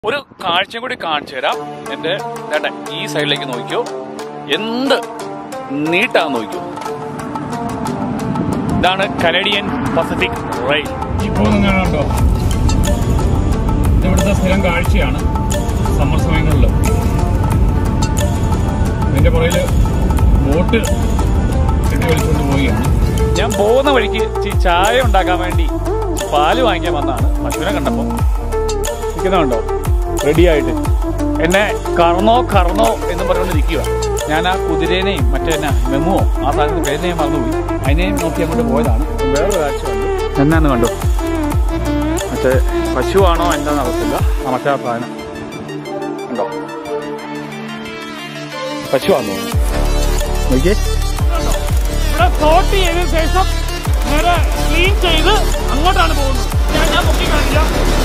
ഒരു കാഴ്ചയും കൂടി കാണിച്ചു തരാം എന്റെ വേണ്ട ഈ സൈഡിലേക്ക് നോക്കിയോ എന്ത് നീട്ടാന്ന് നോക്കിയോ ഇതാണ് കനഡിയൻ പസഫിക് റെയിൽ ഈ പോകുന്ന കാണാണ്ടോ ഇവിടുത്തെ സ്ഥിരം കാഴ്ചയാണ് സമ്മർ സമയങ്ങളിൽ ഇതിന്റെ പുറകില് ബോട്ട് കെട്ടി വലിച്ചുകൊണ്ട് പോവുകയാണ് ഞാൻ പോകുന്ന വഴിക്ക് ഇച്ചിരി ചായ ഉണ്ടാക്കാൻ വേണ്ടി പാല് വാങ്ങിക്കാൻ വന്നതാണ് പശുവിനെ കണ്ടപ്പോൾ നിൽക്കുന്നുണ്ടോ റെഡി ആയിട്ട് എന്നെ കറന്നോ കറന്നോ എന്ന് പറഞ്ഞുകൊണ്ട് നിൽക്കുക ഞാൻ ആ കുതിരേനെയും മറ്റേ എന്നാ മെമുവോ ആ സാധനത്തിന് പേരിനെയും മറന്നുപോയി അതിനെയും നോക്കി അങ്ങോട്ട് പോയതാണ് വേറൊരു കാഴ്ച കണ്ടു എന്നാന്ന് കണ്ടു മറ്റേ പശുവാണോ എന്താണെന്ന് അറിയത്തില്ല ആ മറ്റേ ആ സാധനം ഉണ്ടോ പശുവാണോ നോക്കിയേ ഇവിടെ ഫ്ലോട്ട് ചെയ്തതിനു ശേഷം നേരെ ക്ലീൻ ചെയ്ത് അങ്ങോട്ടാണ് പോകുന്നത് ഞാൻ ഞാൻ പൊക്കി കാണില്ല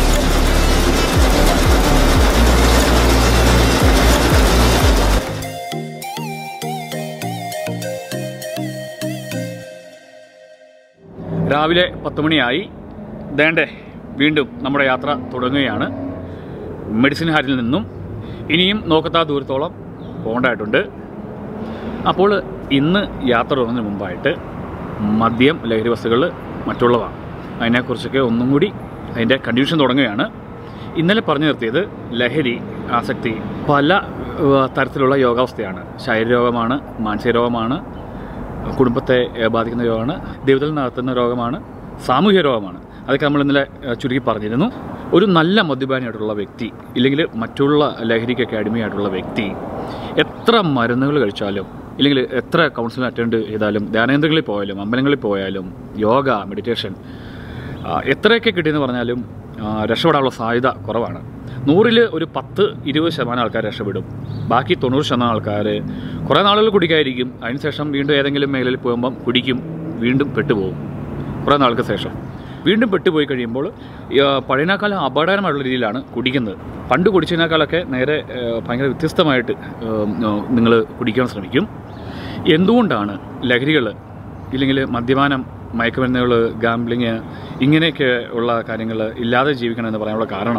രാവിലെ പത്ത് മണിയായി ദേണ്ടേ വീണ്ടും നമ്മുടെ യാത്ര തുടങ്ങുകയാണ് മെഡിസിൻ ഹാരിൽ നിന്നും ഇനിയും നോക്കത്താ ദൂരത്തോളം പോകേണ്ടതായിട്ടുണ്ട് അപ്പോൾ ഇന്ന് യാത്ര തുടങ്ങുന്നതിന് മുമ്പായിട്ട് മദ്യം ലഹരി വസ്തുക്കൾ മറ്റുള്ളവ അതിനെക്കുറിച്ചൊക്കെ ഒന്നും കൂടി അതിൻ്റെ കണ്ടീഷൻ തുടങ്ങുകയാണ് ഇന്നലെ പറഞ്ഞു നിർത്തിയത് ലഹരി ആസക്തി പല ഏഹ്, തരത്തിലുള്ള രോഗാവസ്ഥയാണ് ശാരീരരോഗമാണ് മാനസിക രോഗമാണ് കുടുംബത്തെ ഏഹ്, ബാധിക്കുന്ന രോഗമാണ് ദൈവത്തിൽ നടത്തുന്ന രോഗമാണ് സാമൂഹ്യ രോഗമാണ് അതൊക്കെ നമ്മൾ ഇന്നലെ ഏഹ്, ചുരുക്കി പറഞ്ഞിരുന്നു ഒരു നല്ല മദ്യപാനിയായിട്ടുള്ള വ്യക്തി ഇല്ലെങ്കിൽ മറ്റുള്ള ലഹരിക്കൊക്കെ അടിമയായിട്ടുള്ള വ്യക്തി എത്ര മരുന്നുകൾ കഴിച്ചാലും ഇല്ലെങ്കിൽ എത്ര കൗൺസിലിംഗ് അറ്റൻഡ് ചെയ്താലും ധ്യാനേന്ദ്രങ്ങളിൽ പോയാലും അമ്പലങ്ങളിൽ പോയാലും യോഗ മെഡിറ്റേഷൻ ആ, എത്രയൊക്കെ കിട്ടിയെന്ന് പറഞ്ഞാലും ആ, രക്ഷപ്പെടാനുള്ള സാധ്യത കുറവാണ് നൂറിൽ ഒരു പത്ത് ഇരുപത് ശതമാനം ആൾക്കാർ രക്ഷപ്പെടും ബാക്കി തൊണ്ണൂറ് ശതമാനം ആൾക്കാർ കുറേ നാളുകൾ കുടിക്കായിരിക്കും അതിനുശേഷം വീണ്ടും ഏതെങ്കിലും മേഖലയിൽ പോകുമ്പം കുടിക്കും വീണ്ടും പെട്ടുപോകും കുറേ നാൾക്ക് ശേഷം വീണ്ടും പെട്ടുപോയി കഴിയുമ്പോൾ ഈ, ആ, പഴയതിനേക്കാളും അപകടകരമായിട്ടുള്ള രീതിയിലാണ് കുടിക്കുന്നത് പണ്ട് കുടിച്ചതിനേക്കാളൊക്കെ നേരെ ആ, ഭയങ്കര വ്യത്യസ്തമായിട്ട് നിങ്ങൾ കുടിക്കാൻ ശ്രമിക്കും എന്തുകൊണ്ടാണ് ലഹരികൾ ഇല്ലെങ്കിൽ മദ്യപാനം മയക്കുമരുന്നുകൾ ഗാംബ്ലിങ് ഇങ്ങനെയൊക്കെ ഉള്ള കാര്യങ്ങൾ ഇല്ലാതെ ജീവിക്കണമെന്ന് പറയാനുള്ള കാരണം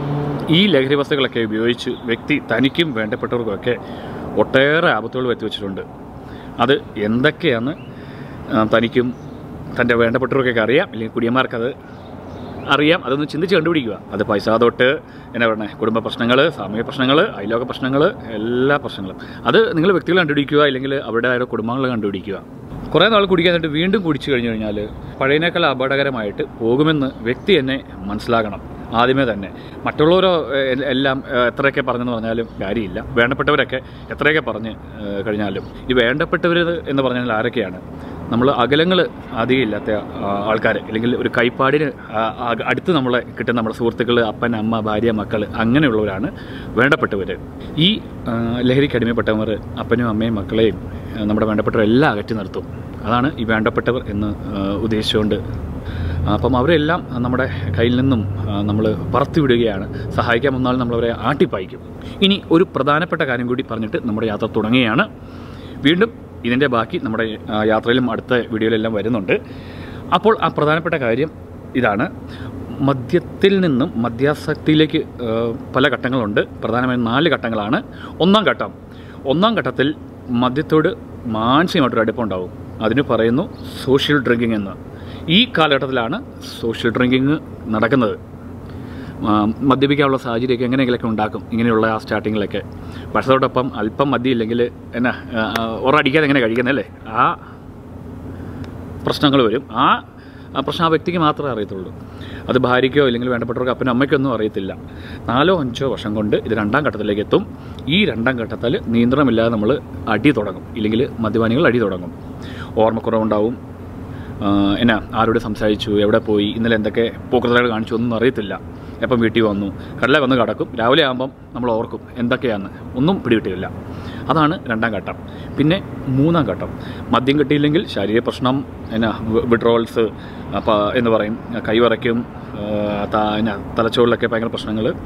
ഈ ലഹരി വസ്തുക്കളൊക്കെ ഉപയോഗിച്ച് വ്യക്തി തനിക്കും വേണ്ടപ്പെട്ടവർക്കുമൊക്കെ ഒട്ടേറെ ആപത്തുകൾ വരുത്തിവെച്ചിട്ടുണ്ട് അത് എന്തൊക്കെയാന്ന് ആ, തനിക്കും തൻ്റെ വേണ്ടപ്പെട്ടവർക്കൊക്കെ അറിയാം അല്ലെങ്കിൽ കുടിയന്മാർക്കത് അറിയാം അതൊന്ന് ചിന്തിച്ച് കണ്ടുപിടിക്കുക അത് പൈസ തൊട്ട് എന്നാ പറയുന്നത് കുടുംബ പ്രശ്നങ്ങൾ സാമൂഹിക പ്രശ്നങ്ങൾ അയലോക പ്രശ്നങ്ങൾ എല്ലാ പ്രശ്നങ്ങളും അത് നിങ്ങൾ വ്യക്തികൾ കണ്ടുപിടിക്കുക അല്ലെങ്കിൽ അവരുടേതായ കുടുംബങ്ങൾ കണ്ടുപിടിക്കുക കുറേ നാൾ കുടിക്കാനായിട്ട് വീണ്ടും കുടിച്ചു കഴിഞ്ഞു കഴിഞ്ഞാൽ പഴയതിനേക്കാൾ അപകടകരമായിട്ട് പോകുമെന്ന് വ്യക്തി എന്നെ മനസ്സിലാക്കണം ആദ്യമേ തന്നെ മറ്റുള്ളവരോ എ- എല്ലാം ഏഹ്, എത്രയൊക്കെ പറഞ്ഞെന്ന് പറഞ്ഞാലും കാര്യമില്ല വേണ്ടപ്പെട്ടവരൊക്കെ എത്രയൊക്കെ പറഞ്ഞ് ഏഹ്, കഴിഞ്ഞാലും ഈ വേണ്ടപ്പെട്ടവർ എന്ന് പറഞ്ഞാൽ ആരൊക്കെയാണ് നമ്മൾ അകലങ്ങൾ അധികം ഇല്ലാത്ത ആൾക്കാർ അല്ലെങ്കിൽ ഒരു കൈപ്പാടിന് ആ, ആ, അടുത്ത് നമ്മളെ കിട്ടുന്ന നമ്മുടെ സുഹൃത്തുക്കൾ അപ്പൻ അമ്മ ഭാര്യ മക്കൾ അങ്ങനെയുള്ളവരാണ് വേണ്ടപ്പെട്ടവർ ഈ ആ, ലഹരിക്ക് അടിമപ്പെട്ടവർ അപ്പനും അമ്മയും മക്കളെയും ആ, നമ്മുടെ വേണ്ടപ്പെട്ടവരെല്ലാം അകറ്റി നിർത്തും അതാണ് ഈ വേണ്ടപ്പെട്ടവർ എന്ന് ആ, ഉദ്ദേശിച്ചുകൊണ്ട് ആ, അപ്പം അവരെല്ലാം നമ്മുടെ കയ്യിൽ നിന്നും നമ്മൾ പറത്തി വിടുകയാണ് സഹായിക്കാൻ വന്നാൽ നമ്മളവരെ ആട്ടിപ്പായിക്കും ഇനി ഒരു പ്രധാനപ്പെട്ട കാര്യം കൂടി പറഞ്ഞിട്ട് നമ്മുടെ യാത്ര തുടങ്ങുകയാണ് വീണ്ടും ഇതിൻ്റെ ബാക്കി നമ്മുടെ ആ, യാത്രയിലും അടുത്ത വീഡിയോയിലെല്ലാം വരുന്നുണ്ട് അപ്പോൾ ആ പ്രധാനപ്പെട്ട കാര്യം ഇതാണ് മദ്യത്തിൽ നിന്നും മദ്യാസക്തിയിലേക്ക് ആ, പല ഘട്ടങ്ങളുണ്ട് പ്രധാനമായും നാല് ഘട്ടങ്ങളാണ് ഒന്നാം ഘട്ടം ഒന്നാം ഘട്ടത്തിൽ മദ്യത്തോട് മാനസികമായിട്ടൊരു അടുപ്പമുണ്ടാവും അതിന് പറയുന്നു സോഷ്യൽ ഡ്രിങ്കിങ് എന്ന് ഈ കാലഘട്ടത്തിലാണ് സോഷ്യൽ ഡ്രിങ്കിങ് നടക്കുന്നത് ആ, മദ്യപിക്കാനുള്ള സാഹചര്യമൊക്കെ എങ്ങനെയെങ്കിലൊക്കെ ഉണ്ടാക്കും ഇങ്ങനെയുള്ള ആ സ്റ്റാർട്ടിങ്ങിലൊക്കെ ഭക്ഷണത്തോടൊപ്പം അല്പം മദ്യം ഇല്ലെങ്കിൽ എന്നാ ആ, ആ, ഒറടിക്കാതെ എങ്ങനെ കഴിക്കുന്നല്ലേ ആ പ്രശ്നങ്ങൾ വരും ആ ആ പ്രശ്നം ആ വ്യക്തിക്ക് മാത്രമേ അറിയത്തുള്ളൂ അത് ഭാര്യയ്ക്കോ അല്ലെങ്കിൽ വേണ്ടപ്പെട്ടവർക്ക് അപ്പനോ അമ്മയ്ക്കോ ഒന്നും അറിയത്തില്ല നാലോ അഞ്ചോ വർഷം കൊണ്ട് ഇത് രണ്ടാം ഘട്ടത്തിലേക്ക് എത്തും ഈ രണ്ടാം ഘട്ടത്തിൽ നിയന്ത്രണമില്ലാതെ നമ്മൾ അടി തുടങ്ങും ഇല്ലെങ്കിൽ മദ്യപാനികൾ അടി തുടങ്ങും ഓർമ്മക്കുറവുണ്ടാവും ആഹ് എന്നാ ആരോട് സംസാരിച്ചു എവിടെ പോയി ഇന്നലെ എന്തൊക്കെ പൂക്കൃതകൾ കാണിച്ചു ഒന്നും അറിയത്തില്ല എപ്പം വീട്ടിൽ വന്നു കടല വന്ന് കിടക്കും രാവിലെ ആകുമ്പം നമ്മൾ ഓർക്കും എന്തൊക്കെയാന്ന് ഒന്നും പിടികിട്ടില്ല അതാണ് രണ്ടാം ഘട്ടം പിന്നെ മൂന്നാം ഘട്ടം മദ്യം കിട്ടിയില്ലെങ്കിൽ ശാരീരിക പ്രശ്നം എന്നാ വിഡ്രോൾസ് അപ്പം എന്ന് പറയും കൈവറയ്ക്കും ആഹ് ത- എന്നാ തലച്ചോറിലൊക്കെ ഭയങ്കര പ്രശ്നങ്ങൾ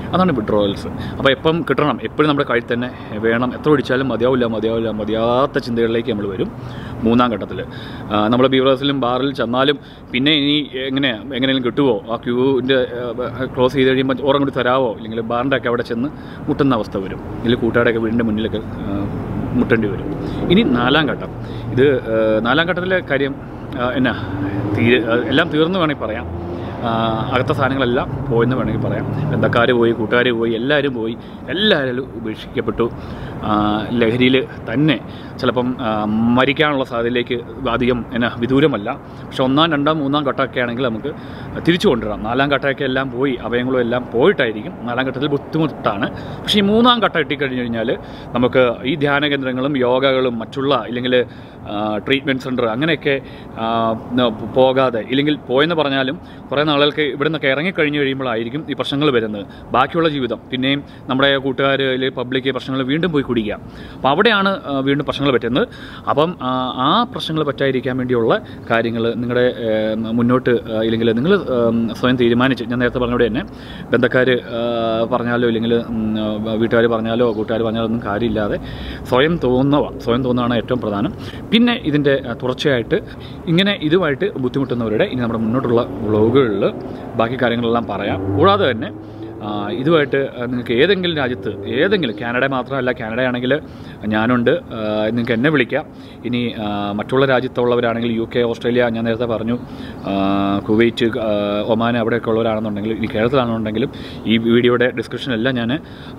അതാണ് വിഡ്രോവൽസ് അപ്പോൾ എപ്പം കിട്ടണം എപ്പോഴും നമ്മുടെ കയ്യിൽ തന്നെ വേണം എത്ര പിടിച്ചാലും മതിയാവില്ല മതിയാവില്ല മതിയാത്ത ചിന്തകളിലേക്ക് നമ്മൾ വരും മൂന്നാം ഘട്ടത്തിൽ നമ്മൾ ബീവറേഴ്സിലും ബാറിൽ ചെന്നാലും പിന്നെ ഇനി എങ്ങനെ എങ്ങനെയും കിട്ടുമോ ആ ക്യൂവിൻ്റെ ക്ലോസ് ചെയ്ത് കഴിയുമ്പോൾ ഓറം കൂടി തരാവോ ഇല്ലെങ്കിൽ ബാറിൻ്റെ ഒക്കെ അവിടെ ചെന്ന് മുട്ടുന്ന അവസ്ഥ വരും ഇല്ലെങ്കിൽ കൂട്ടുകാരുടെയൊക്കെ വീടിൻ്റെ മുന്നിലൊക്കെ ആ, മുട്ടേണ്ടി വരും ഇനി നാലാം ഘട്ടം ഇത് ആ, നാലാം ഘട്ടത്തിലെ കാര്യം ആ, എന്നാ തീരെ ആ, എല്ലാം തീർന്നു വേണമെങ്കിൽ പറയാം ആ, അകത്ത സാധനങ്ങളെല്ലാം പോയെന്ന് വേണമെങ്കിൽ പറയാം ബന്ധക്കാർ പോയി കൂട്ടുകാർ പോയി എല്ലാവരും പോയി എല്ലാവരും ഉപേക്ഷിക്കപ്പെട്ടു ലഹരിയിൽ തന്നെ ചിലപ്പം ആ, മരിക്കാനുള്ള സാധ്യതയിലേക്ക് അധികം എന്നാ വിദൂരമല്ല പക്ഷെ ഒന്നാം രണ്ടാം മൂന്നാം ഘട്ടമൊക്കെ ആണെങ്കിൽ നമുക്ക് തിരിച്ചു കൊണ്ടുവരാം നാലാം ഘട്ടമൊക്കെ എല്ലാം പോയി അവയങ്ങളും എല്ലാം പോയിട്ടായിരിക്കും നാലാം ഘട്ടത്തിൽ ബുദ്ധിമുട്ടാണ് പക്ഷേ ഈ മൂന്നാം ഘട്ടം എത്തിക്കഴിഞ്ഞ് കഴിഞ്ഞാൽ നമുക്ക് ഈ ധ്യാന കേന്ദ്രങ്ങളും യോഗകളും മറ്റുള്ള ഇല്ലെങ്കിൽ ട്രീറ്റ്മെൻറ്റ് സെൻറ്റർ അങ്ങനെയൊക്കെ ആ, ന- പോകാതെ ഇല്ലെങ്കിൽ പോയെന്ന് പറഞ്ഞാലും കുറേ നാളുകൾക്ക് ഇവിടെ നിന്നൊക്കെ ഇറങ്ങിക്കഴിഞ്ഞ് കഴിയുമ്പോഴായിരിക്കും ഈ പ്രശ്നങ്ങൾ വരുന്നത് ബാക്കിയുള്ള ജീവിതം പിന്നെയും നമ്മുടെ കൂട്ടുകാർ അല്ലെങ്കിൽ പബ്ലിക് പ്രശ്നങ്ങൾ വീണ്ടും പോയി കുടിക്കുക അപ്പോൾ അവിടെയാണ് ആ, വീണ്ടും പ്രശ്നങ്ങൾ പറ്റുന്നത് അപ്പം ആ, ആ പ്രശ്നങ്ങൾ പറ്റാതിരിക്കാൻ വേണ്ടിയുള്ള കാര്യങ്ങൾ നിങ്ങളുടെ ഏ, മുന്നോട്ട് ആ, ഇല്ലെങ്കിൽ നിങ്ങൾ സ്വയം തീരുമാനിച്ച് ഞാൻ നേരത്തെ പറഞ്ഞോടെ തന്നെ ബന്ധക്കാർ പറഞ്ഞാലോ ഇല്ലെങ്കിൽ വീട്ടുകാർ പറഞ്ഞാലോ കൂട്ടുകാർ പറഞ്ഞാലോ ഒന്നും കാര്യമില്ലാതെ സ്വയം തോന്നുക സ്വയം തോന്നുകയാണ് ഏറ്റവും പ്രധാനം പിന്നെ ഇതിൻ്റെ ആ, തുടർച്ചയായിട്ട് ഇങ്ങനെ ഇതുമായിട്ട് ബുദ്ധിമുട്ടുന്നവരുടെ ഇനി നമ്മുടെ മുന്നോട്ടുള്ള വ്ളോഗുകളിൽ ബാക്കി കാര്യങ്ങളെല്ലാം പറയാം കൂടാതെ തന്നെ ആ, ഇതുമായിട്ട് ആ, നിങ്ങൾക്ക് ഏതെങ്കിലും രാജ്യത്ത് ഏതെങ്കിലും കാനഡ മാത്രമല്ല കാനഡയാണെങ്കിൽ ഞാനുണ്ട് ആ, നിങ്ങൾക്ക് എന്നെ വിളിക്കാം ഇനി ആ, മറ്റുള്ള രാജ്യത്തുള്ളവരാണെങ്കിൽ യു കെ ഓസ്ട്രേലിയ ഞാൻ നേരത്തെ പറഞ്ഞു ആ, കുവൈറ്റ് ആ, ഒമാൻ അവിടെയൊക്കെ ഉള്ളവരാണെന്നുണ്ടെങ്കിൽ ഇനി കേരളത്തിലാണെന്നുണ്ടെങ്കിലും ഈ വീഡിയോയുടെ ഡിസ്ക്രിപ്ഷനെല്ലാം ഞാൻ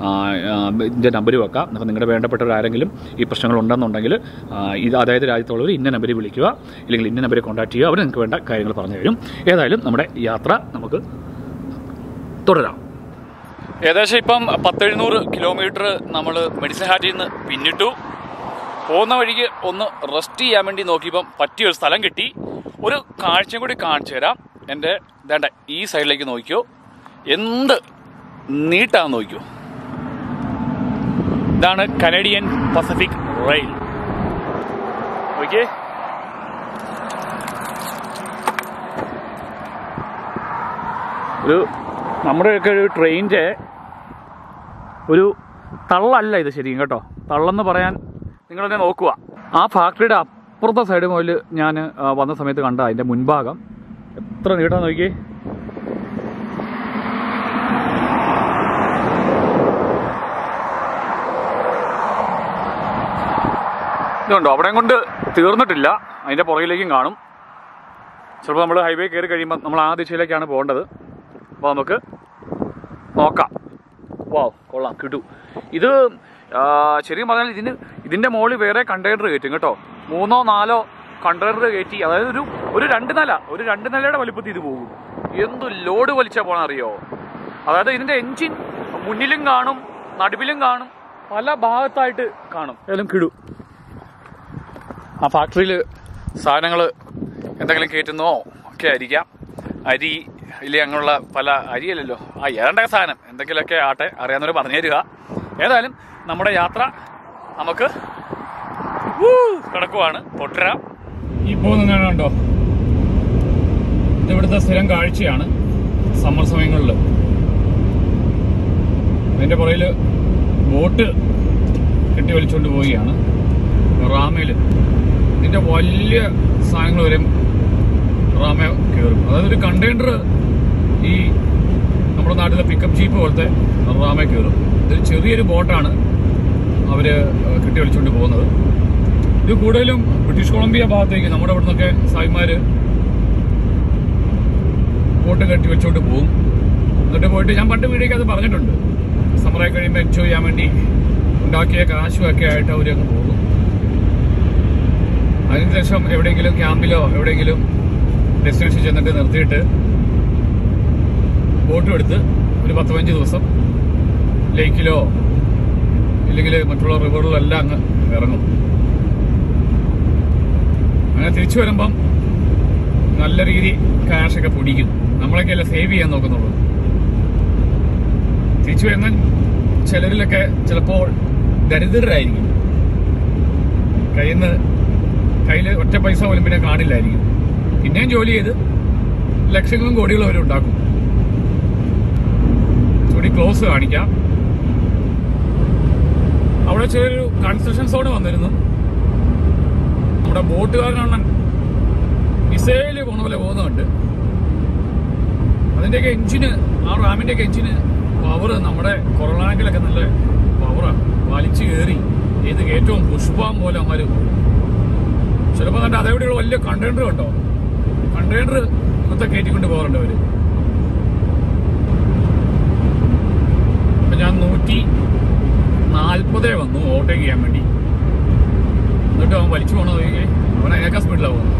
ഇതിൻ്റെ നമ്പർ വെക്കാം അപ്പോൾ നിങ്ങളുടെ വേണ്ടപ്പെട്ടവരാരെങ്കിലും ഈ പ്രശ്നങ്ങൾ ഉണ്ടെന്നുണ്ടെങ്കിൽ ആ, ഇത് അതായത് രാജ്യത്തുള്ളവർ ഇന്ന നമ്പറിൽ വിളിക്കുക ഇല്ലെങ്കിൽ ഇന്ന നമ്പറിൽ കോൺടാക്ട് ചെയ്യുക അവർ നിങ്ങൾക്ക് വേണ്ട കാര്യങ്ങൾ പറഞ്ഞു തരും ഏതായാലും നമ്മുടെ യാത്ര നമുക്ക് തുടരാം ഏകദേശം ഇപ്പം പത്തെഴുന്നൂറ് കിലോമീറ്റർ നമ്മൾ മെഡിസിൻ ഹാറ്റിൽ നിന്ന് പിന്നിട്ടു പോകുന്ന വഴിക്ക് ഒന്ന് റെസ്റ്റ് ചെയ്യാൻ വേണ്ടി നോക്കിയപ്പം പറ്റിയൊരു സ്ഥലം കിട്ടി ഒരു കാഴ്ചയും കൂടി കാണിച്ചു തരാം എൻ്റെ വേണ്ട ഈ സൈഡിലേക്ക് നോക്കിയോ എന്ത് നീട്ടാന്ന് നോക്കിയോ ഇതാണ് കനഡിയൻ പസഫിക് റെയിൽ ഓക്കെ ഒരു നമ്മുടെയൊക്കെ ഒരു ട്രെയിനിൻ്റെ ഒരു തള്ളല്ല ഇത് ശരിക്കും കേട്ടോ തള്ളെന്ന് പറയാൻ നിങ്ങളെന്നെ നോക്കുക ആ ഫാക്ടറിയുടെ അപ്പുറത്തെ സൈഡ് മുതൽ ഞാൻ ആ, വന്ന സമയത്ത് കണ്ട അതിൻ്റെ മുൻഭാഗം എത്ര നീട്ടാന്ന് നോക്കിയേ ഇതുണ്ടോ അവിടെയും കൊണ്ട് തീർന്നിട്ടില്ല അതിൻ്റെ പുറകിലേക്കും കാണും ചിലപ്പോൾ നമ്മൾ ഹൈവേ കയറി കഴിയുമ്പോൾ നമ്മൾ ആ ദിശയിലേക്കാണ് പോകേണ്ടത് അപ്പോൾ നമുക്ക് നോക്കാം വാ കൊള്ളാം കിട്ടു ഇത് ആ, ശരിക്കും പറഞ്ഞാൽ ഇതിന് ഇതിൻ്റെ മുകളിൽ വേറെ കണ്ടെയ്നർ കയറ്റും കേട്ടോ മൂന്നോ നാലോ കണ്ടെയ്നർ കയറ്റി അതായത് ഒരു ഒരു രണ്ട് നില ഒരു രണ്ട് നിലയുടെ വലിപ്പത്തിൽ ഇത് പോകും എന്ത് ലോഡ് വലിച്ചാൽ പോകണം അറിയോ അതായത് ഇതിൻ്റെ എൻജിൻ മുന്നിലും കാണും നടുവിലും കാണും പല ഭാഗത്തായിട്ട് കാണും ഏതായാലും കിടു ആ ഫാക്ടറിയിൽ സാധനങ്ങൾ എന്തെങ്കിലും കയറ്റുന്നോ ഒക്കെ ആയിരിക്കാം അരി ഇല്ല അങ്ങനെയുള്ള പല അരിയല്ലല്ലോ ആ ഏതാണ്ടൊക്കെ സാധനം എന്തെങ്കിലുമൊക്കെ ആട്ടെ അറിയാവുന്നവർ പറഞ്ഞു തരിക ഏതായാലും നമ്മുടെ യാത്ര നമുക്ക് വൂ കിടക്കുവാണ് പൊട്ടരാം ഈ പോകുന്ന കണ്ടോ ഇത് ഇവിടുത്തെ സ്ഥിരം കാഴ്ചയാണ് സമ്മർ സമയങ്ങളിൽ അതിന്റെ പുറകില് ബോട്ട് കെട്ടി വലിച്ചുകൊണ്ട് പോവുകയാണ് റാമയില് ഇതിന്റെ വലിയ സാധനങ്ങൾ വരെ റാമ കയറും അതായത് ഒരു കണ്ടെയ്നർ ഈ നമ്മുടെ നാട്ടിലെ പിക്കപ്പ് ജീപ്പ് പോലത്തെ റാമ കയറും ഇതൊരു ചെറിയൊരു ബോട്ടാണ് അവര് കെട്ടി വലിച്ചുകൊണ്ട് പോകുന്നത് ഇത് കൂടുതലും ബ്രിട്ടീഷ് കൊളംബിയ ഭാഗത്തേക്ക് നമ്മുടെ ഇവിടെ നിന്നൊക്കെ സായിമാര് ബോട്ട് കെട്ടി വെച്ചോണ്ട് പോകും എന്നിട്ട് പോയിട്ട് ഞാൻ പണ്ട് വീഡിയോക്ക് അത് പറഞ്ഞിട്ടുണ്ട് സമറായി കഴിയുമ്പോൾ എൻജോയ് ചെയ്യാൻ വേണ്ടി ഉണ്ടാക്കിയ കാശും ഒക്കെ ആയിട്ട് അവർ അങ്ങ് പോകും അതിനുശേഷം എവിടെയെങ്കിലും ക്യാമ്പിലോ എവിടെയെങ്കിലും ഡെസ്റ്റിനേഷൻ ചെന്നിട്ട് നിർത്തിയിട്ട് ബോട്ടും എടുത്ത് ഒരു പത്ത് പതിനഞ്ച് ദിവസം ലേക്കിലോ ഇല്ലെങ്കിൽ മറ്റുള്ള റിവറിലോ എല്ലാം അങ്ങ് ഇറങ്ങും അങ്ങനെ തിരിച്ചു വരുമ്പം നല്ല രീതി കാശൊക്കെ പൊടിക്കും നമ്മളൊക്കെ അല്ല സേവ് ചെയ്യാൻ നോക്കുന്നുള്ളൂ തിരിച്ചു വരുന്ന ചിലരിലൊക്കെ ചിലപ്പോൾ ദരിദ്രരായിരിക്കും കയ്യിൽ നിന്ന് കയ്യിൽ ഒറ്റ പൈസ പോലും പിന്നെ കാണില്ലായിരിക്കും പിന്നെയും ജോലി ചെയ്ത് ലക്ഷങ്ങളും കോടികളും അവർ ഉണ്ടാക്കും ഇവിടെ ക്ലോസ് കാണിക്കാം അവിടെ ചെറിയൊരു കൺസ്ട്രക്ഷൻ സോൺ വന്നിരുന്നു നമ്മുടെ ബോട്ടുകാരനണ്ണൻ മിസൈല് പോണ പോലെ പോകുന്നുണ്ട് അതിന്റെയൊക്കെ എഞ്ചിന് ആ റാമിന്റെയൊക്കെ എഞ്ചിന് പവർ നമ്മുടെ കൊറോണാങ്കിലൊക്കെ നല്ല പവറാണ് വലിച്ചു കയറി ഏത് ഏറ്റവും പുഷ്പം പോലെ അമ്മര് ചിലപ്പോൾ തന്നെ അതേവിടെയുള്ള വലിയ കണ്ടെയ്നർ കണ്ടോ കണ്ടെയ്നർ ഇന്നത്തെ കയറ്റിക്കൊണ്ട് പോകാറുണ്ട് അവര് അപ്പൊ ഞാൻ നൂറ്റി നാൽപ്പതേ വന്നു ഓവർടേക്ക് ചെയ്യാൻ വേണ്ടി എന്നിട്ട് അവൻ വലിച്ചു പോകണത് നോക്കിയേ അവൻ അതിനേക്കാൾ സ്പീഡിലാണ് പോകുന്നത്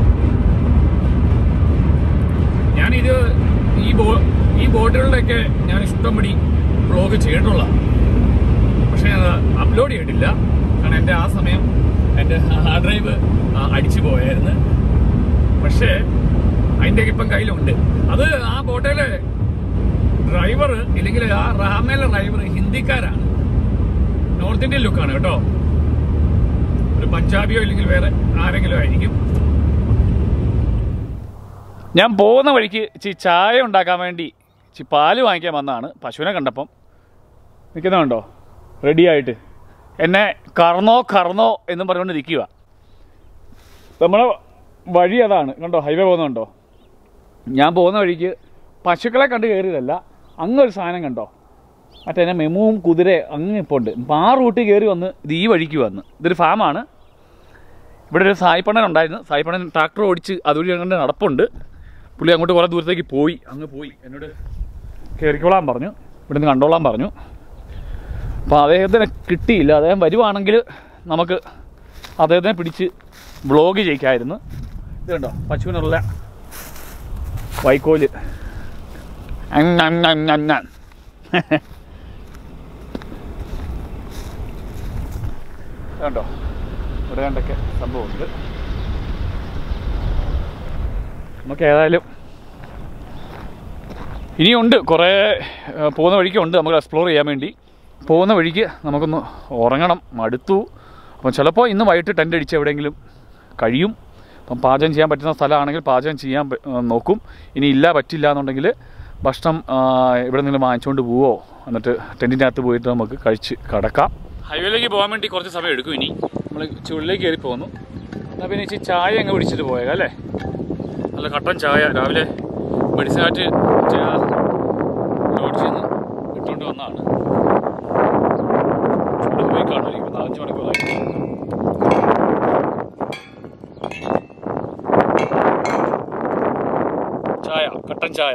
ഞാനിത് ഈ ബോ ഈ ബോട്ടുകളുടെയൊക്കെ ഞാൻ ഇഷ്ടംപടി വ്ളോഗ് ചെയ്തിട്ടുള്ളതാണ് പക്ഷെ ഞാൻ അപ്ലോഡ് ചെയ്തിട്ടില്ല കാരണം എൻ്റെ ആ സമയം എൻ്റെ ഹാർഡ് ഡ്രൈവ് അടിച്ചു പോയായിരുന്നു പക്ഷേ അതിൻ്റെ ഇപ്പം കയ്യിലുണ്ട് അത് ആ ബോട്ടയിലെ ഡ്രൈവർ ഇല്ലെങ്കിൽ ആ റാമയിലെ ഡ്രൈവർ ഹിന്ദിക്കാരാണ് നോർത്ത് ഇന്ത്യൻ ലുക്കാണ് കേട്ടോ ഒരു പഞ്ചാബിയോ ഇല്ലെങ്കിൽ വേറെ ആരെങ്കിലും ആയിരിക്കും ഞാൻ പോകുന്ന വഴിക്ക് ഇച്ചിരി ചായ ഉണ്ടാക്കാൻ വേണ്ടി ഇച്ചിരി പാല് വാങ്ങിക്കാൻ വന്നതാണ് പശുവിനെ കണ്ടപ്പം നിൽക്കുന്നുണ്ടോ റെഡിയായിട്ട് എന്നെ കറന്നോ കറന്നോ എന്നും പറഞ്ഞുകൊണ്ട് നിൽക്കുക നമ്മളെ വഴി അതാണ് കണ്ടോ ഹൈവേ പോകുന്നുണ്ടോ ഞാൻ പോകുന്ന വഴിക്ക് പശുക്കളെ കണ്ട് കയറിയതല്ല അങ്ങൊരു സാധനം കണ്ടോ മറ്റേ എന്നെ മെമുവും കുതിര അങ്ങ് ഇപ്പോൾ ഉണ്ട് അപ്പം ആ റൂട്ടിൽ കയറി വന്ന് ഇത് ഈ വഴിക്ക് വന്ന് ഇതൊരു ഫാമാണ് ഇവിടെ ഒരു സായിപ്പണ്ണൻ ഉണ്ടായിരുന്നു സായിപ്പണ്ണൻ ട്രാക്ടർ ഓടിച്ച് അതുവഴി അങ്ങോട്ട് നടപ്പുണ്ട് പുള്ളി അങ്ങോട്ട് കുറേ ദൂരത്തേക്ക് പോയി അങ്ങ് പോയി എന്നോട് കയറിക്കോളാൻ പറഞ്ഞു ഇവിടുന്ന് കണ്ടോളാൻ പറഞ്ഞു അപ്പോൾ അദ്ദേഹത്തിന് കിട്ടിയില്ല അദ്ദേഹം വരുവാണെങ്കിൽ നമുക്ക് അദ്ദേഹത്തിനെ പിടിച്ച് വ്ളോഗ് ചെയ്യിക്കായിരുന്നു ഇത് കണ്ടോ പശുവിനുള്ള വൈക്കോല് അങ് അങ് അങ് അങ് അങ്. ഇത് കണ്ടോ ഇവിടെ കണ്ടൊക്കെ സംഭവമുണ്ട് നമുക്ക് ഏതായാലും ഇനിയുണ്ട് കുറേ ഏഹ്, പോകുന്ന വഴിക്കുണ്ട് നമുക്ക് എക്സ്പ്ലോർ ചെയ്യാൻ വേണ്ടി പോകുന്ന വഴിക്ക് നമുക്കൊന്ന് ഉറങ്ങണം മടുത്തു അപ്പം ചിലപ്പോൾ ഇന്ന് വൈകിട്ട് ടെൻ്റ് അടിച്ച് എവിടെയെങ്കിലും കഴിയും അപ്പം പാചകം ചെയ്യാൻ പറ്റുന്ന സ്ഥലമാണെങ്കിൽ പാചകം ചെയ്യാൻ പ- ഏഹ്, നോക്കും ഇനി ഇല്ല പറ്റില്ല എന്നുണ്ടെങ്കിൽ ഭക്ഷണം ആ, ഇവിടെ നിന്ന് വാങ്ങിച്ചുകൊണ്ട് പോവോ എന്നിട്ട് ടെൻറ്റിൻ്റെ അകത്ത് പോയിട്ട് നമുക്ക് കഴിച്ച് കിടക്കാം ഹൈവേയിലേക്ക് പോകാൻ വേണ്ടി കുറച്ച് സമയം എടുക്കും ഇനി നമ്മൾ ചുള്ളിലേക്ക് കയറി പോകുന്നു എന്നാൽ പിന്നെ ഇച്ചിരി ചായ അങ്ങ് പിടിച്ചിട്ട് പോയേക്കാം അല്ലേ നല്ല കട്ടൻ ചായ രാവിലെ മെഡിസിനാറ്റ് ലോഡ്ജിൽ നിന്ന് ഇട്ടുകൊണ്ട് വന്നതാണ് ചൂട് പോയി കാണും ഇപ്പം നാലഞ്ച് മണിക്കൂറായി ചായ കട്ടൻ ചായ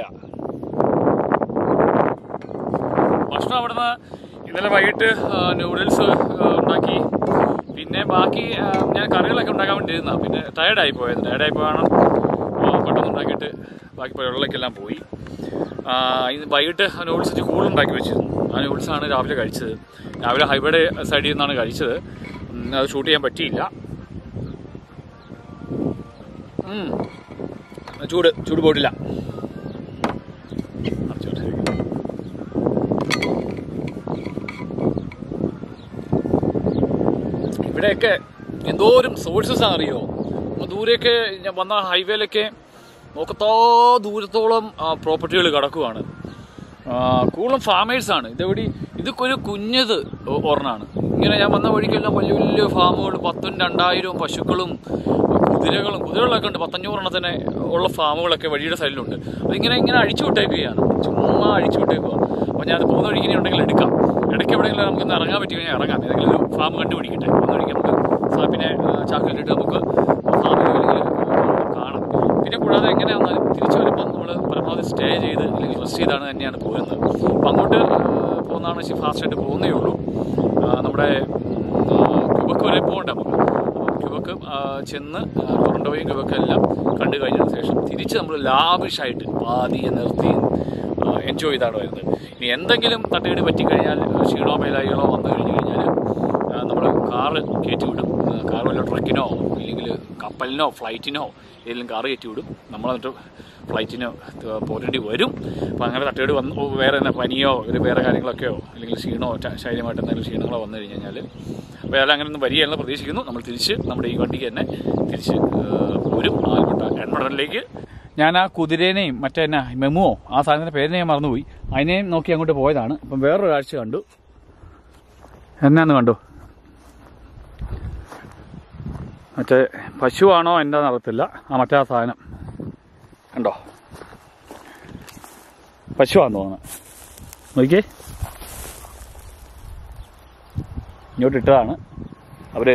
ഭക്ഷണം അവിടുന്ന് ഇന്നലെ വൈകിട്ട് നൂഡിൽസ് ഉണ്ടാക്കി പിന്നെ ബാക്കി ആ, ഞാൻ കറികളൊക്കെ ഉണ്ടാക്കാൻ വേണ്ടി ഇരുന്ന പിന്നെ ടയർഡായി പോയത് ടയർഡായി പോയാണ് പെട്ടെന്ന് ഉണ്ടാക്കിയിട്ട് ബാക്കി വെള്ളമൊക്കെല്ലാം പോയി ആ, ഇത് വൈകിട്ട് നൂഡിൽസ് വെച്ച് കൂടുതലുണ്ടാക്കി വെച്ചിരുന്നു ആ നൂഡിൽസാണ് രാവിലെ കഴിച്ചത് രാവിലെ ഹൈവേയുടെ സൈഡിൽ നിന്നാണ് കഴിച്ചത് ഉം, അത് ഷൂട്ട് ചെയ്യാൻ പറ്റിയില്ല ഉം. ചൂട് ചൂട് പോയിട്ടില്ല അടച്ചോട്ടെ. ഇവിടെയൊക്കെ എന്തോരം സോഴ്സസ് അറിയോ അപ്പോൾ ദൂരെയൊക്കെ ഞാൻ വന്ന ഹൈവേയിലൊക്കെ നോക്കത്തോ ദൂരത്തോളം പ്രോപ്പർട്ടികൾ കിടക്കുവാണ് ആ, കൂടുതലും ഫാമേഴ്സാണ് ഇതെവിടെ ഇതൊക്കെ ഒരു കുഞ്ഞത് ഒ- ഒരെണ്ണാണ് ഇങ്ങനെ ഞാൻ വന്ന വഴിക്കെല്ലാം വലിയ വലിയ ഫാമുകൾ പത്തും രണ്ടായിരവും പശുക്കളും കുതിരകളും കുതിരകളൊക്കെ ഉണ്ട് പത്തഞ്ഞൂറെണ്ണത്തിന് ഉള്ള ഫാമുകളൊക്കെ വഴിയുടെ സൈഡിലുണ്ട് അതിങ്ങനെ ഇങ്ങനെ അഴിച്ചു വിട്ടേക്കുകയാണ് ചുമ്മാ അഴിച്ചു വിട്ടേക്കുക അപ്പോൾ ഞാൻ അത് പോകുന്ന വഴിക്ക് ഇനി ഉണ്ടെങ്കിൽ എടുക്കാം ഇടയ്ക്ക് എവിടെയെങ്കിലും നമുക്കൊന്ന് ഇറങ്ങാൻ പറ്റി കഴിഞ്ഞാൽ ഇറങ്ങാം ഏതെങ്കിലും ഒരു ഫാം കണ്ടുപിടിക്കട്ടെ പോകുന്ന വഴിക്ക് നമുക്ക് സാപ്പിനെ ചാക്കിലിട്ട് നമുക്ക് ഫാമിൽ അല്ലെങ്കിൽ കാണാം പിന്നെ കൂടാതെ എങ്ങനെ വന്നാലും തിരിച്ചു വരുമ്പോൾ നമ്മൾ പരമാവധി സ്റ്റേ ചെയ്ത് അല്ലെങ്കിൽ റെസ്റ്റ് ചെയ്താണ് തന്നെയാണ് പോരുന്നത് അപ്പം അങ്ങോട്ട് ആ, പോകുന്നതാണ് വെച്ചാൽ ഫാസ്റ്റായിട്ട് പോകുന്നേ ഉള്ളൂ ആ, നമ്മുടെ ക്യൂബക്ക് വരെ പോകണ്ട നമുക്ക് അപ്പം ക്യൂബക്ക് ആ, ചെന്ന് ആ, ടൊറൻഡോയും ക്യൂബക്കും എല്ലാം കണ്ടു കഴിഞ്ഞതിന് ശേഷം തിരിച്ച് നമ്മൾ ലാവിഷായിട്ട് പാതിയെ നിർത്തി എൻജോയ് ചെയ്താണ് വരുന്നത് ഇനി എന്തെങ്കിലും തട്ടുകേട് പറ്റിക്കഴിഞ്ഞാൽ ക്ഷീണോ മേലായികളോ വന്നു കഴിഞ്ഞ് കഴിഞ്ഞാൽ നമ്മൾ കാറ് കയറ്റി വിടും കാർ വല്ല ട്രക്കിനോ ഇല്ലെങ്കിൽ കപ്പലിനോ ഫ്ലൈറ്റിനോ ഏതെങ്കിലും കാറ് കയറ്റി വിടും നമ്മൾ എന്നിട്ട് ഫ്ലൈറ്റിന് പോരേണ്ടി വരും അപ്പോൾ അങ്ങനെ തട്ടുകേട് വന്ന് വേറെ തന്നെ പനിയോ ഒരു വേറെ കാര്യങ്ങളൊക്കെയോ അല്ലെങ്കിൽ ക്ഷീണോ ച- ശാരീരികമായിട്ട് എന്തെങ്കിലും ക്ഷീണങ്ങളോ വന്നു കഴിഞ്ഞ് കഴിഞ്ഞാൽ അപ്പോൾ അതെല്ലാം അങ്ങനെ ഒന്നും വരികയെന്ന് പ്രതീക്ഷിക്കുന്നു നമ്മൾ തിരിച്ച് നമ്മുടെ ഈ വണ്ടിക്ക് തന്നെ തിരിച്ച് ഏഹ്, പോരും ആൽമട്ട എൺമടലിലേക്ക് ഞാൻ ആ കുതിരേനെയും മറ്റേ എന്നാ മെമുവോ ആ സാധനത്തിന്റെ പേരിനെ ഞാൻ മറന്നുപോയി അതിനെയും നോക്കി അങ്ങോട്ട് പോയതാണ് അപ്പം വേറൊരു കാഴ്ച കണ്ടു എന്നാന്ന് കണ്ടു മറ്റേ പശുവാണോ എന്താണെന്ന് അറിയത്തില്ല ആ മറ്റേ ആ സാധനം കണ്ടോ പശുവാന്ന് തോന്നുന്നു നോക്കിയേ ഇങ്ങോട്ട് ഇട്ടതാണ് അവര്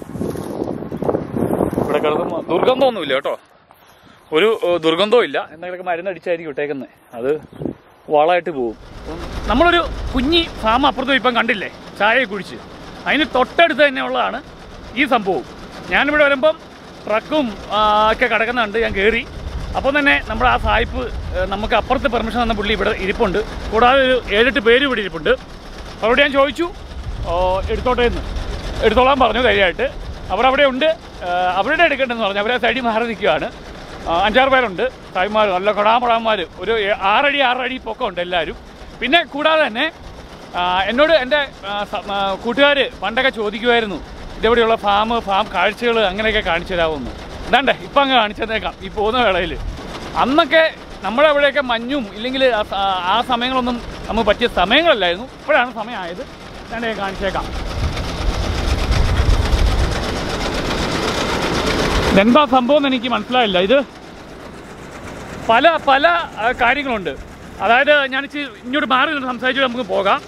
ഇവിടെ കിടക്കുമ്പോൾ ദുർഗന്ധമൊന്നുമില്ല കേട്ടോ ഒരു ഏഹ്, ദുർഗന്ധവും ഇല്ല എന്തെങ്കിലുമൊക്കെ മരുന്നടിച്ചായിരിക്കും ഇട്ടേക്കുന്നത് അത് വളമായിട്ട് പോകും നമ്മളൊരു കുഞ്ഞി ഫാം അപ്പുറത്തും ഇപ്പം കണ്ടില്ലേ ചായ കുടിച്ച് അതിന് തൊട്ടടുത്ത് തന്നെ ഉള്ളതാണ് ഈ സംഭവം ഞാനിവിടെ വരുമ്പം ട്രക്കും ആ, ഒക്കെ കിടക്കുന്നുണ്ട് ഞാൻ കയറി അപ്പം തന്നെ നമ്മുടെ ആ സായിപ്പ് ഏഹ്, നമുക്ക് അപ്പുറത്ത് പെർമിഷൻ തന്ന പുള്ളി ഇവിടെ ഇരിപ്പുണ്ട് കൂടാതെ ഒരു ഏഴെട്ട് പേര് ഇവിടെ ഇരിപ്പുണ്ട് അവരോട് ഞാൻ ചോദിച്ചു ഓ, എടുത്തോട്ടെ എന്ന് എടുത്തോളാൻ പറഞ്ഞു ധൈര്യമായിട്ട് അവർ അവിടെ ഉണ്ട് ആ, അവരുടെ എടുക്കണ്ടെന്ന് പറഞ്ഞു അവരെ സൈഡിൽ മാറി നിൽക്കുകയാണ് ആ, അഞ്ചാറ് പേരുണ്ട് സായിമാർ നല്ല കൊടാമടാന്മാർ ഒരു ഏ- ആറടി ആറടി പൊക്കമുണ്ട് എല്ലാവരും പിന്നെ കൂടാതെ തന്നെ ആ, എന്നോട് എൻ്റെ കൂട്ടുകാർ പണ്ടൊക്കെ ചോദിക്കുമായിരുന്നു ഇതെവിടെയുള്ള ഫാം ഫാം കാഴ്ചകൾ അങ്ങനെയൊക്കെ കാണിച്ചു തരാമെന്ന് ഇതാണ്ടേ ഇപ്പം അങ്ങ് കാണിച്ചു തന്നേക്കാം ഈ പോകുന്ന വേളയിൽ അന്നൊക്കെ നമ്മുടെ അവിടെയൊക്കെ മഞ്ഞും ഇല്ലെങ്കിൽ ആ സ- ആ സമയങ്ങളൊന്നും നമുക്ക് പറ്റിയ സമയങ്ങളല്ലായിരുന്നു ഇപ്പോഴാണ് സമയമായത് ഞാൻ കാണിച്ചേക്കാം ഇതെന്താ സംഭവം എന്ന് എനിക്ക് മനസ്സിലായില്ല ഇത് പല പല ആ, കാര്യങ്ങളുണ്ട് അതായത് ഞാൻ ഇച്ചിരി ഇങ്ങോട്ട് മാറി നിന്ന് സംസാരിച്ചിട്ട് നമുക്ക് പോകാം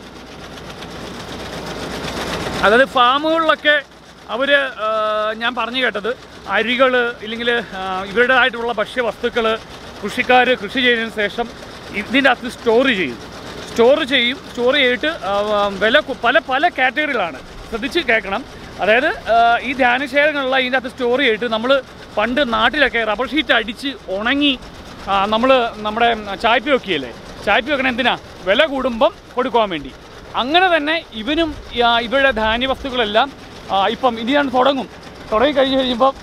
അതായത് ഫാമുകളിലൊക്കെ അവർ ഞാൻ പറഞ്ഞു കേട്ടത് അരികൾ ഇല്ലെങ്കിൽ ഇവരുടേതായിട്ടുള്ള ഭക്ഷ്യവസ്തുക്കൾ കൃഷിക്കാർ കൃഷി ചെയ്തതിന് ശേഷം ഇതിൻ്റെ അകത്ത് സ്റ്റോർ ചെയ്യും സ്റ്റോർ ചെയ്യും സ്റ്റോർ ചെയ്തിട്ട് ആ, വില കു- പല പല കാറ്റഗറികളാണ് ശ്രദ്ധിച്ച് കേൾക്കണം അതായത് ആ, ഈ ധ്യാനശേഖരങ്ങളുള്ള ഇതിൻ്റെ അകത്ത് സ്റ്റോർ ചെയ്തിട്ട് നമ്മൾ പണ്ട് നാട്ടിലൊക്കെ റബ്ബർ ഷീറ്റ് അടിച്ച് ഉണങ്ങി നമ്മൾ നമ്മുടെ ചായ്പ വെക്കുകയല്ലേ ചായ്പ വെക്കണ എന്തിനാ വില കൂടുമ്പം കൊടുക്കുവാൻ വേണ്ടി അങ്ങനെ തന്നെ ഇവനും ആ, ഇവരുടെ ധാന്യവസ്തുക്കളെല്ലാം ആ, ഇപ്പം ഇനിയാണ് തുടങ്ങും തുടങ്ങി കഴിഞ്ഞ് കഴിയുമ്പോൾ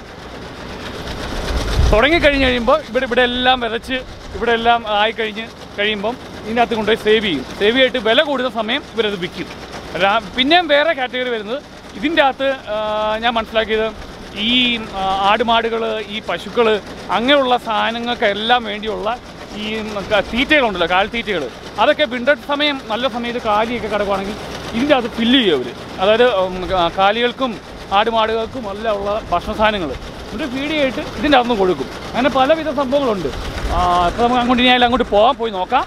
തുടങ്ങി കഴിഞ്ഞ് കഴിയുമ്പോൾ ഇവിടെ ഇവിടെ എല്ലാം വിതച്ച് ഇവിടെ എല്ലാം ആയിക്കഴിഞ്ഞ് കഴിയുമ്പം ഇതിനകത്ത് കൊണ്ടുപോയി സേവ് ചെയ്യും സേവ് ചെയ്തിട്ട് വില കൂടുന്ന സമയം ഇവരത് വിൽക്കും രാ- പിന്നെയും വേറെ കാറ്റഗറി വരുന്നത് ഇതിൻ്റെ അകത്ത് ആ, ഞാൻ മനസ്സിലാക്കിയത് ഈ ആ, ആടുമാടുകൾ ഈ പശുക്കൾ അങ്ങനെയുള്ള സാധനങ്ങൾക്കെല്ലാം വേണ്ടിയുള്ള ഈ ക- തീറ്റകളുണ്ടല്ലോ കാൽത്തീറ്റകൾ അതൊക്കെ വിൻ്റർ സമയം നല്ല സമയത്ത് കാലിയൊക്കെ കിടക്കുവാണെങ്കിൽ ഇതിൻ്റെ അകത്ത് ഫില്ല് ചെയ്യും അവർ അതായത് ഉം, ആ, കാലികൾക്കും ആടുമാടുകൾക്കും എല്ലാം ഉള്ള ഭക്ഷണ സാധനങ്ങൾ എന്നിട്ട് ഫീഡ് ചെയ്തിട്ട് ഇതിൻ്റെ അകത്തുനിന്ന് കൊടുക്കും അങ്ങനെ പലവിധ സംഭവങ്ങളുണ്ട് ഇപ്പോൾ നമുക്ക് അങ്ങോട്ട് ഇനി അങ്ങോട്ട് പോകാം പോയി നോക്കാം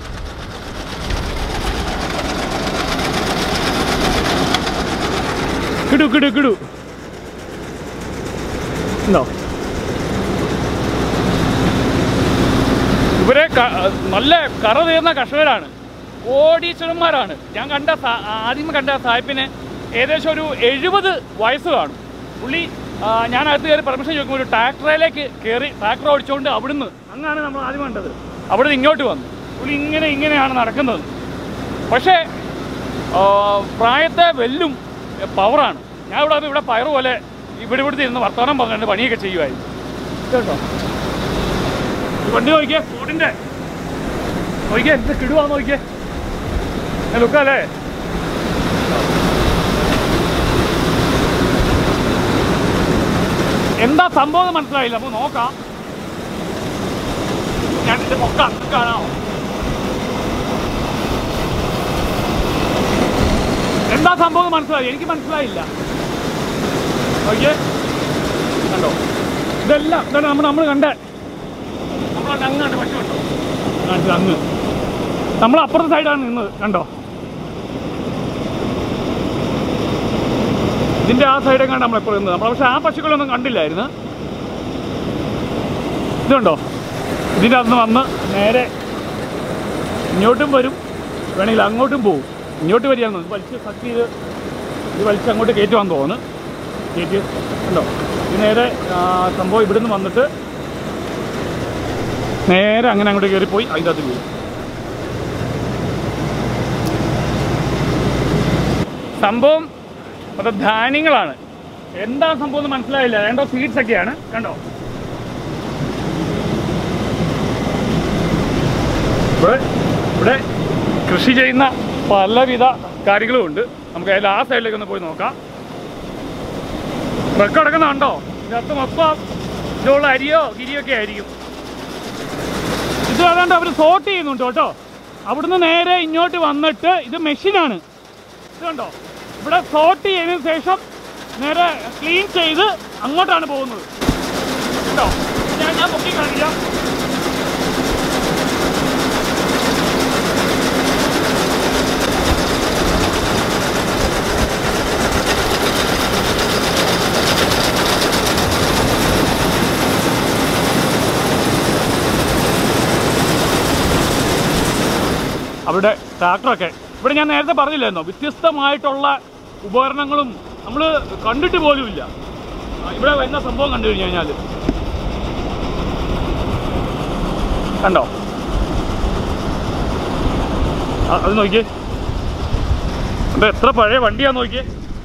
കിടു കിടു കിടു ഉണ്ടോ ഇവരെ ക- നല്ല കറ തീർന്ന കർഷകരാണ് കോടീശ്വരന്മാരാണ് ഞാൻ കണ്ട സാ- ആദ്യം കണ്ട സാഹിബിന് ഏകദേശം ഒരു എഴുപത് വയസ്സ് കാണും പുള്ളി ആ, ഞാൻ അകത്ത് കയറി പെർമിഷൻ ചോദിക്കുമ്പോൾ ഒരു ട്രാക്ടറിലേക്ക് കയറി ട്രാക്ടർ ഓടിച്ചുകൊണ്ട് അവിടുന്ന് അങ്ങാണ് നമ്മൾ ആദ്യം കണ്ടത് അവിടുന്ന് ഇങ്ങോട്ട് വന്നു പുള്ളി ഇങ്ങനെ ഇങ്ങനെയാണ് നടക്കുന്നത് പക്ഷേ ആ, പ്രായത്തെ വെല്ലും പവറാണ് ഞാൻ ഇവിടെ വന്ന് ഇവിടെ പയറ് പോലെ ഇവിടെ ഇവിടുത്തെ ഇരുന്ന് വർത്തമാനം പറഞ്ഞിട്ട് പണിയൊക്കെ ചെയ്യുമായിരുന്നു കേട്ടോ ഈ വണ്ടി നോക്കിയേ ഫോർഡിന്റെ നോക്കിയേ എന്ത് കിടുവാ നോക്കിയേ ലുക്കല്ലേ എന്താ സംഭവം എന്ന് മനസ്സിലായില്ല നമുക്ക് നോക്കാം ഞാൻ ഇത് പൊക്കാം കാണാമോ എന്താ സംഭവം എന്ന് മനസ്സിലായി എനിക്ക് മനസ്സിലായില്ല നോക്കിയേ കണ്ടോ ഇതെല്ലാം ഇതാണ് നമ്മൾ നമ്മൾ കണ്ടേ നമ്മളവിടെ അങ്ങാണ്ട് പശു കണ്ടോ കാണിച്ചത് അങ്ങ് നമ്മൾ അപ്പുറത്തെ സൈഡാണ് നിന്നത് കണ്ടോ ഇതിന്റെ ആ സൈഡേ കണ്ട് നമ്മൾ എപ്പോഴും നിന്നത് നമ്മൾ പക്ഷെ ആ പശുക്കളൊന്നും കണ്ടില്ലായിരുന്നു ഇതുണ്ടോ ഇതിൻ്റെ അന്ന് വന്ന് നേരെ ഇങ്ങോട്ടും വരും വേണമെങ്കിൽ അങ്ങോട്ടും പോകും ഇങ്ങോട്ട് വരികയാണ് ഇത് വലിച്ച് സക്ക് ചെയ്ത് ഇത് വലിച്ച് അങ്ങോട്ട് കയറ്റുവാന്ന് തോന്നുന്നു കയറ്റി ഉണ്ടോ ഇത് നേരെ ആ, സംഭവം ഇവിടുന്ന് വന്നിട്ട് നേരെ അങ്ങനെ അങ്ങോട്ട് കയറിപ്പോയി അതിൻ്റെ അകത്ത് പോയി സംഭവം അത് ധാന്യങ്ങളാണ് എന്താ സംഭവം എന്ന് മനസ്സിലായില്ല രണ്ടോ സീഡ്സ് ഒക്കെയാണ് കണ്ടോ ഇവിടെ ഇവിടെ കൃഷി ചെയ്യുന്ന പലവിധ കാര്യങ്ങളും ഉണ്ട് നമുക്ക് അതിൽ ആ സൈഡിലേക്ക് ഒന്ന് പോയി നോക്കാം ട്രക്ക് കിടക്കുന്ന കണ്ടോ ഇതിനകത്ത് മൊത്തം ഇതുള്ള അരിയോ ഗിരിയോ ഒക്കെ ആയിരിക്കും ഏതാണ്ട് അവർ സോർട്ട് ചെയ്യുന്നുണ്ട് കേട്ടോ അവിടുന്ന് നേരെ ഇങ്ങോട്ട് വന്നിട്ട് ഇത് മെഷീനാണ് ഇത് കണ്ടോ ഇവിടെ സോർട്ട് ചെയ്തതിനു ശേഷം നേരെ ക്ലീൻ ചെയ്ത് അങ്ങോട്ടാണ് പോകുന്നത് കേട്ടോ ഞാൻ ഞാൻ പൊക്കി കാണിക്കാം അവിടെ ട്രാക്ടറൊക്കെ ഇവിടെ ഞാൻ നേരത്തെ പറഞ്ഞില്ലായിരുന്നോ വ്യത്യസ്തമായിട്ടുള്ള ഉപകരണങ്ങളും നമ്മൾ കണ്ടിട്ട് പോലുമില്ല ആ, ഇവിടെ വരുന്ന സംഭവം കണ്ടു കഴിഞ്ഞു കഴിഞ്ഞാൽ കണ്ടോ ആ, അത് നോക്കിയേ അത് എത്ര പഴയ വണ്ടിയാ നോക്കിയേ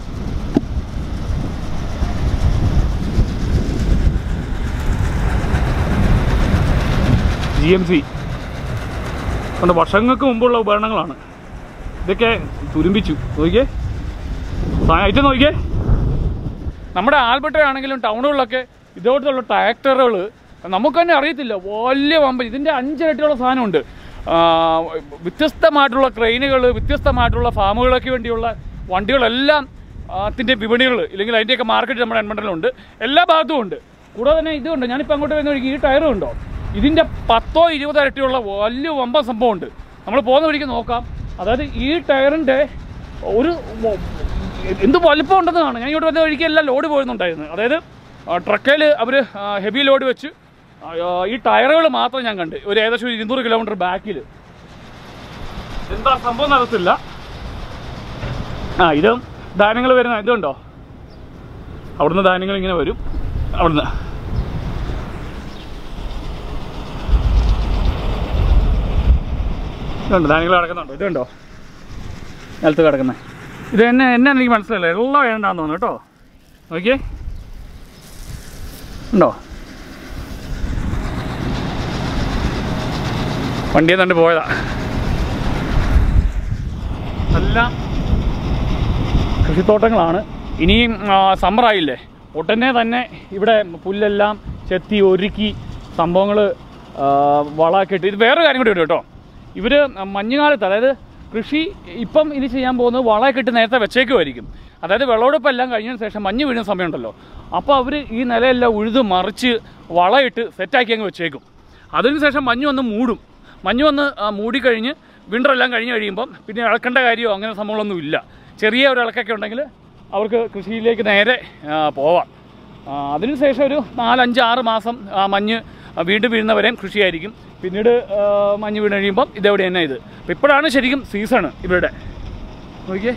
ജി എം സി കൊണ്ട് വർഷങ്ങൾക്ക് മുമ്പുള്ള ഉപകരണങ്ങളാണ് ഇതൊക്കെ തുരുമ്പിച്ചു നോക്കിയേ ഐറ്റം നോക്കിയേ നമ്മുടെ ആൽബർട്ട ആണെങ്കിലും ടൗണുകളിലൊക്കെ ഇതോട്ടുള്ള ട്രാക്ടറുകൾ നമുക്ക് തന്നെ അറിയത്തില്ല വലിയ വമ്പൻ ഇതിൻ്റെ അഞ്ചിരട്ടിയുള്ള സാധനമുണ്ട് ആ, വ്യത്യസ്തമായിട്ടുള്ള ക്രെയിനുകൾ വ്യത്യസ്തമായിട്ടുള്ള ഫാമുകളൊക്കെ വേണ്ടിയുള്ള വണ്ടികളെല്ലാം അതിൻ്റെ വിപണികൾ ഇല്ലെങ്കിൽ അതിൻ്റെയൊക്കെ മാർക്കറ്റ് നമ്മുടെ എൻമണ്ടലുണ്ട് എല്ലാ ഭാഗത്തും ഉണ്ട് കൂടാതെ തന്നെ ഇതുണ്ട് ഞാനിപ്പോൾ അങ്ങോട്ട് വരുന്ന വഴിക്ക് ഈ ടയറും ഉണ്ടോ ഇതിൻ്റെ പത്തോ ഇരുപതോ ഇരട്ടിയുള്ള വലിയ വമ്പൻ സംഭവമുണ്ട് നമ്മൾ പോകുന്ന വഴിക്ക് നോക്കാം അതായത് ഈ ടയറിൻ്റെ ഒരു വ- എന്ത് വലിപ്പം ഉണ്ടെന്ന് കാണാം ഞാൻ ഇങ്ങോട്ട് വന്ന വഴിക്ക് എല്ലാം ലോഡ് പോയിരുന്നുണ്ടായിരുന്നു അതായത് ട്രക്കയിൽ അവർ ഹെവി ലോഡ് വെച്ച് ആ, ഈ ടയറുകൾ മാത്രം ഞാൻ കണ്ട് ഒരു ഏകദേശം ഒരു ഇരുന്നൂറ് കിലോമീറ്റർ ബാക്കിൽ എന്താ സംഭവം നടത്തില്ല ആ ഇത് ധാന്യങ്ങൾ വരുന്ന ഇതുണ്ടോ അവിടുന്ന് ധാന്യങ്ങൾ ഇങ്ങനെ വരും അവിടുന്ന് ഇതുണ്ട് ധാന്യങ്ങൾ കിടക്കുന്നുണ്ടോ ഇതുണ്ടോ നിലത്ത് കിടക്കുന്നത് ഇത് എന്നെ എന്നെ എനിക്ക് മനസ്സിലായില്ല എല്ലാം വേണ്ടാന്ന് തോന്നുന്നു കേട്ടോ നോക്കിയേ ഉണ്ടോ വണ്ടിയെ തണ്ട് പോയതാ എല്ലാം കൃഷിത്തോട്ടങ്ങളാണ് ഇനിയും സമ്മറായില്ലേ ഉടനെ തന്നെ ഇവിടെ പുല്ലെല്ലാം ചെത്തി ഒരുക്കി സംഭവങ്ങൾ വളമൊക്കെ ഇട്ട് ഇത് വേറെ കാര്യം കൂടി ഉണ്ട് കേട്ടോ ഇവർ മഞ്ഞുകാലത്ത് അതായത് കൃഷി ഇപ്പം ഇത് ചെയ്യാൻ പോകുന്നത് വളമൊക്കെ ഇട്ട് നേരത്തെ വെച്ചേക്കുമായിരിക്കും അതായത് വിളവെടുപ്പെല്ലാം കഴിഞ്ഞതിന് ശേഷം മഞ്ഞ് വീഴുന്ന സമയമുണ്ടല്ലോ അപ്പോൾ അവർ ഈ നിലയെല്ലാം ഉഴുത് മറിച്ച് വളമിട്ട് സെറ്റാക്കി അങ്ങ് വെച്ചേക്കും അതിനുശേഷം മഞ്ഞ് വന്ന് മൂടും മഞ്ഞ് വന്ന് ആ, മൂടിക്കഴിഞ്ഞ് വിൻ്റർ എല്ലാം കഴിഞ്ഞ് കഴിയുമ്പം പിന്നെ ഇളക്കേണ്ട കാര്യമോ അങ്ങനെ സംഭവങ്ങളൊന്നും ഇല്ല ചെറിയ ഒരു ഇളക്കൊക്കെ ഉണ്ടെങ്കിൽ അവർക്ക് കൃഷിയിലേക്ക് നേരെ ആ, പോവാം ആ, അതിനുശേഷം ഒരു നാലഞ്ച് ആറ് മാസം ആ, മഞ്ഞ് ആ, വീണ്ടും വീഴുന്നവരെയും കൃഷിയായിരിക്കും പിന്നീട് ആ, മഞ്ഞ് വീണ് കഴിയുമ്പം ഇതെവിടെ തന്നെ ഇത് അപ്പം ഇപ്പോഴാണ് ശരിക്കും സീസണ് ഇവരുടെ നോക്കിയേ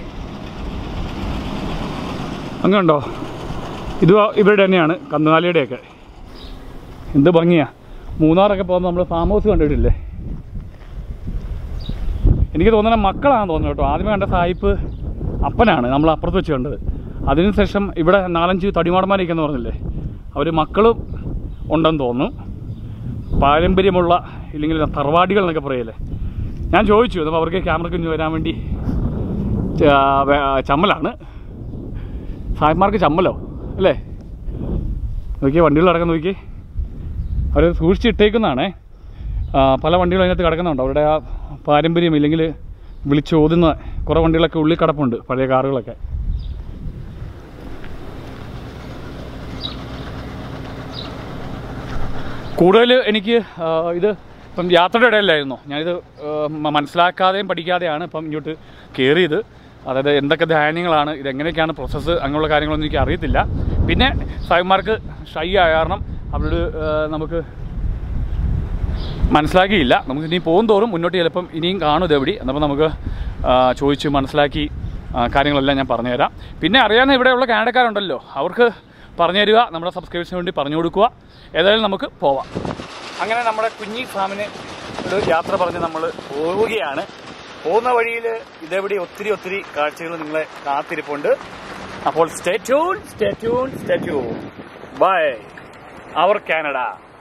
അങ്ങുണ്ടോ ഇത് ഇവരുടെ തന്നെയാണ് കന്നുകാലിയുടെയൊക്കെ എന്ത് ഭംഗിയാ മൂന്നാറൊക്കെ പോകുമ്പോൾ നമ്മൾ ഫാം ഹൗസ് കണ്ടിട്ടില്ലേ എനിക്ക് തോന്നുന്ന മക്കളാണെന്ന് തോന്നുന്നു കേട്ടോ ആദ്യമേ കണ്ട സായിപ്പ് അപ്പനാണ് നമ്മൾ അപ്പുറത്ത് വെച്ച് കണ്ടത് അതിനുശേഷം ഇവിടെ നാലഞ്ച് തടിമാടന്മാരൊക്കെയെന്ന് പറഞ്ഞില്ലേ അവർ മക്കളും ഉണ്ടെന്ന് തോന്നുന്നു പാരമ്പര്യമുള്ള ഇല്ലെങ്കിൽ തറവാടികൾ എന്നൊക്കെ പറയല്ലേ ഞാൻ ചോദിച്ചു അപ്പോൾ അവർക്ക് ക്യാമറയ്ക്ക് ഇഞ്ഞ് വരാൻ വേണ്ടി ച- വേ- ചമ്മലാണ് സായിമാർക്ക് ചമ്മലോ അല്ലേ നോക്കിയേ വണ്ടികൾ കിടക്കുന്ന നോക്കിയേ അവർ സൂക്ഷിച്ചിട്ടേക്കുന്നതാണേ ആ, പല വണ്ടികളും അതിനകത്ത് കിടക്കുന്നുണ്ട് അവരുടെ ആ പാരമ്പര്യം ഇല്ലെങ്കിൽ വിളിച്ചോതുന്ന കുറേ വണ്ടികളൊക്കെ ഉള്ളിൽ കിടപ്പുണ്ട് പഴയ കാറുകളൊക്കെ കൂടുതൽ എനിക്ക് ആ, ഇത് ഇപ്പം യാത്രയുടെ ഇടയിലായിരുന്നു ഞാനിത് ആ, മ- മനസ്സിലാക്കാതെയും പഠിക്കാതെയാണ് ഇപ്പം ഇങ്ങോട്ട് കയറിയത് അതായത് എന്തൊക്കെ ധാന്യങ്ങളാണ് ഇതെങ്ങനെയൊക്കെയാണ് പ്രോസസ്സ് അങ്ങനെയുള്ള കാര്യങ്ങളൊന്നും എനിക്ക് അറിയത്തില്ല പിന്നെ സായിമാർക്ക് ഷൈ ആയ കാരണം അവരോട് ആ, നമുക്ക് മനസ്സിലാക്കിയില്ല നമുക്ക് ഇനി പോകും തോറും മുന്നോട്ട് ചിലപ്പം ഇനിയും കാണും ഇതെവിടെ എന്നപ്പോൾ നമുക്ക് ആ, ചോദിച്ച് മനസ്സിലാക്കി ആ, കാര്യങ്ങളെല്ലാം ഞാൻ പറഞ്ഞുതരാം പിന്നെ അറിയാവുന്ന ഇവിടെയുള്ള കാനഡക്കാരുണ്ടല്ലോ അവർക്ക് പറഞ്ഞു തരിക നമ്മുടെ സബ്സ്ക്രൈബേഴ്സിന് വേണ്ടി പറഞ്ഞു കൊടുക്കുക ഏതായാലും നമുക്ക് പോവാം അങ്ങനെ നമ്മുടെ കുഞ്ഞി ഫാമിന് ഒരു യാത്ര പറഞ്ഞ് നമ്മൾ പോവുകയാണ് പോകുന്ന വഴിയിൽ ഇതെവിടെ ഒത്തിരി ഒത്തിരി കാഴ്ചകൾ നിങ്ങളെ കാത്തിരിപ്പുണ്ട് അപ്പോൾ stay tune stay tune stay tune bye അവർ കാനഡ